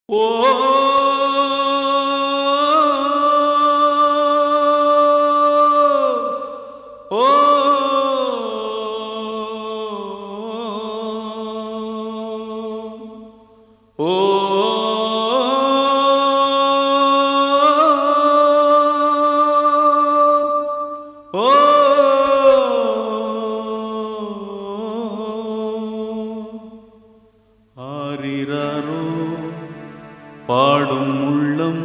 ஓ ஓ ஓ ஓ ஆரிராரோ பாடும் உள்ளம்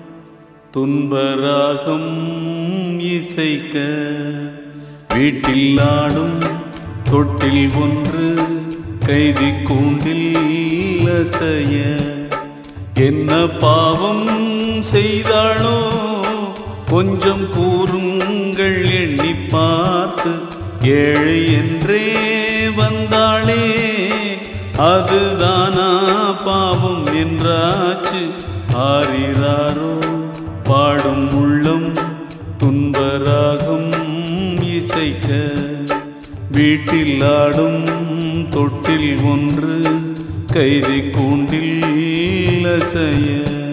துன்பராகம் இசைக்க வீட்டில் ஆடும் தொட்டில் ஒன்று கைதி கூண்டில் அசைய என்ன பாவம் செய்தாளோ கொஞ்சம் கூறுங்கள் எண்ணி பார்த்து ஏழை என்றே வந்தாளே அதுதானா பாவம் என்றாச்சு ஆரிராரோ பாடும் உள்ளம் துன்பராகும் இசைக்க வீட்டில் ஆடும் தொட்டில் ஒன்று கைதி கூண்டில் அசைய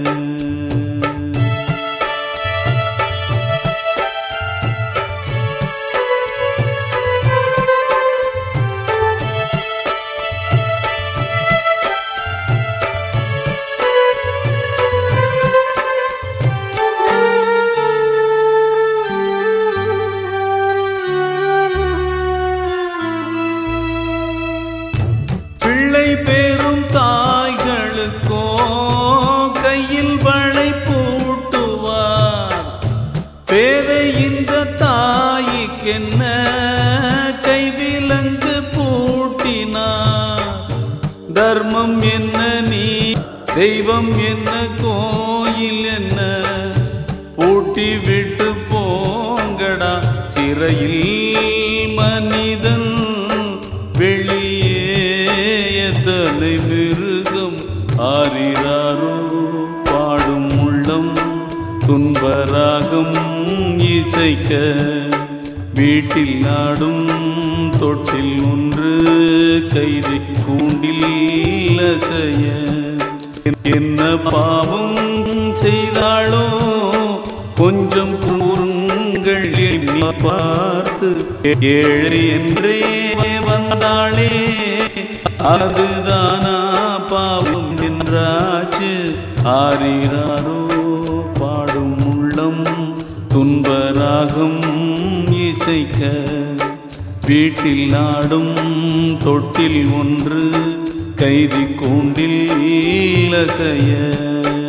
பிள்ளை பெறும் தாய்களுக்கோ கையில் வளை பூட்டுவார் பேதை இந்த தாய்க்கென்ன கைவிலங்கு பூட்டினார் தர்மம் என்ன நீ தெய்வம் என்ன கோயில் என்ன பூட்டி விட்டு போங்கடா சிறையில் மனிதன் வெளியே எத்தனை மிருகம் ஆரிராரோ பாடும் உள்ளம் துன்பராகம் இசைக்க வீட்டில் நாடும் தொட்டில் ஒன்று கைதை கூண்டில் அசைய என்ன பாவம் செய்தாளோ கொஞ்சம் கூறுங்கள் எண்ணி பார்த்து ஏழை என்றே வந்தாளே அதுதானா பாவம் என்றாச்சு ஆரிராரோ பாடும் உள்ளம் துன்பராகம் இசைக்க வீட்டில் நாடும் தொட்டில் ஒன்று கைதி கூண்டில் அசைய